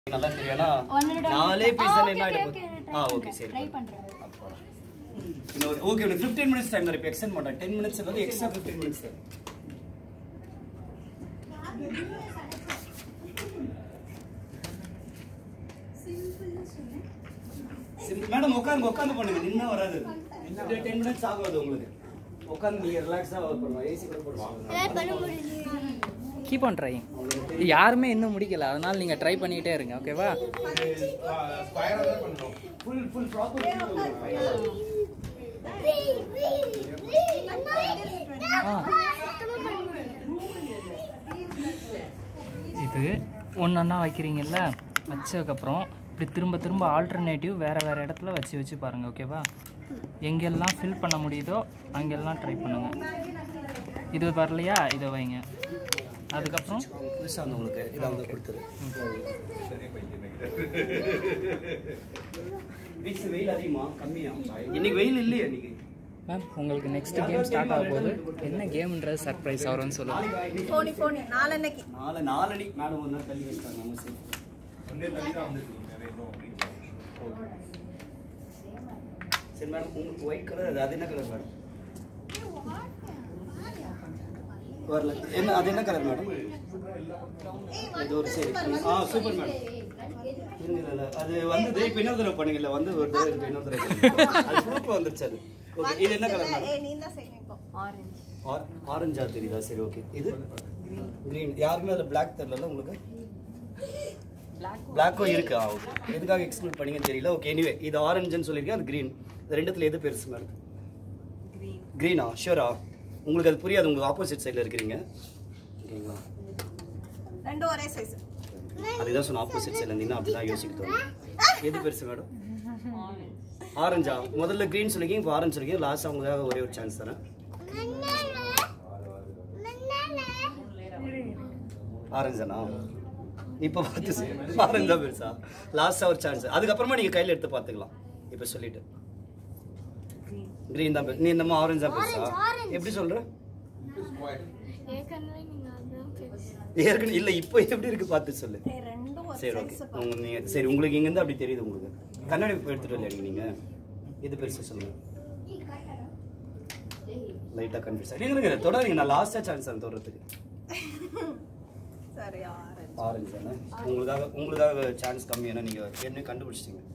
நல்லா தெரியும் ஏன்னா ஒன்னோட நாலே ஆ, பீஸ் okay, என்ன okay, ஆயிடும் okay, ஆ try ஓகே சரி ட்ரை பண்றேன் இன்னொரு ஓகே ஒரு ஃபிஃப்டீன் மினிட்ஸ் டைம் தான் இப்போ எக்ஸ்டெண்ட் பண்ணுறேன் டென் மினிட்ஸ் வந்து எக்ஸ்ட்ரா ஃபிஃப்டீன் மினிட்ஸ் தான் மேடம் உட்காந்து உட்காந்து பண்ணுங்க நின்னா வராது டென் மினிட்ஸ் ஆகும் அது உங்களுக்கு உட்காந்து நீங்க ரிலாக்ஸாக ஒர்க் பண்ணலாம் ஏசி கூட போடுவாங்க கீப் ஆன் ட்ரைங் யாருமே இன்னும் முடிக்கல அதனால நீங்க ட்ரை பண்ணிட்டே இருங்க ஓகேவா ஃபுல் ஃபுல் ப்ராப்பர் இது ஒன்றா வைக்கிறீங்கல்ல வச்சதுக்கப்புறம் இப்படி திரும்ப திரும்ப ஆல்டர்னேட்டிவ் வேறு வேறு இடத்துல வச்சு வச்சு பாருங்கள் ஓகேவா எங்கெல்லாம் ஃபில் பண்ண முடியுதோ அங்கெல்லாம் ட்ரை பண்ணுங்கள் இது வரலையா இதை வைங்க அதுக்கப்புறம் புதுசாக வந்து உங்களுக்கு இதை வந்து கொடுத்துரு வீக்ஸ் வெயில் அதிகமா கம்மியா இன்னைக்கு வெயில் இல்லையா இன்னைக்கு மேம் உங்களுக்கு நெக்ஸ்ட் கேம் ஸ்டார்ட் ஆக போகுது என்ன கேம்ன்றது சர்ப்ரைஸ் ஆகும்னு சொல்லுங்கள் போனி போனி நாளன்னைக்கு நாலு நாலடி மேடம் ஒரு நாள் தள்ளி வச்சிட்டாங்க நம்ம சரி சரி மேடம் உங்களுக்கு ஒயிட் கலர் அது அது என்ன கலர் மேடம் வரல என்ன அது என்ன கலர் மேடம் இது ஒரு சரி ஆ சூப்பர் மேடம் இருங்க இல்ல, இல்ல. அது வந்தது இப்போ இன்னொரு தடவை பண்ணுங்கல்ல வந்து ஒரு தடவை இப்போ இன்னொரு தடவை பண்ணுங்க. அது குரூப்ல வந்துருச்சு அது ஓகே இது என்ன கலர் மேடம் ஏய் நீ தான் செய்யணும் இப்போ ஆரஞ்சு ஆர் ஆரஞ்சா தெரியுதா சரி ஓகே இது கிரீன் யாருக்குமே அதில் பிளாக் தெரியல உங்களுக்கு பிளாக்கும் இருக்கு ஆ ஓகே எதுக்காக எக்ஸ்க்ளூட் பண்ணீங்கன்னு தெரியல ஓகே எனிவே இது ஆரஞ்சுன்னு சொல்லியிருக்கேன் அது கிரீன் இது ரெண்டுத்துல எது பெருசு மேடம் கிரீனா ஷூரா உங்களுக்கு அது புரியாது உங்களுக்கு ஆப்போசிட் சைடில் இருக்கிறீங்க ஓகேங்களா ரெண்டும் ஒரே சைஸ் அதுதான் சொன்ன ஆப்போசிட் சைடில் இருந்தீங்கன்னா அப்படி தான் யோசிக்க தோணும் எது பெருசு மேடம் ஆரஞ்சா முதல்ல க்ரீன் சொல்லிருக்கீங்க இப்போ ஆரஞ்சு சொல்லிருக்கீங்க லாஸ்ட் அவங்களுக்காக ஒரே ஒரு சான்ஸ் தரேன் ஆரஞ்சானா இப்போ பார்த்து சொல்லு. ஆரஞ்சு தான் பெருசா லாஸ்டா ஒரு சான்ஸ் அதுக்கப்புறமா நீங்க கையில எடுத்து பார்த்துக்கலாம் இப்போ சொல்லிட்டு கிரீன் தான் பெரு- நீ என்னமோ ஆரஞ்சு தான் பெருசா எப்படி சொல்ற ஏற்கனவே இல்ல இப்போ எப்படி இருக்கு பார்த்து சொல்லு ஏய், ரெண்டும் ஒரு சரி ஓகே சைஸ் உங்க நீங்க சரி உங்களுக்கு இங்க இருந்து அப்படி தெரியுது உங்களுக்கு கண்ணாடி போய் எடுத்துட்டு வரலையா நீங்க இது பெருசு சொல்லுங்க லைட்டா கன்ஃபியூஸ் நீங்க இருங்க தொடருங்க நான் லாஸ்டா சான்ஸ் அந்த தொடறதுக்கு சரி ஆரஞ்சு ஆரஞ்சு தானே உங்களுக்காக உங்களுக்காக சான்ஸ் கம்மி ஏன்னா நீங்க ஏற்கனவே கண்டுபிடிச்சிட்டீங்க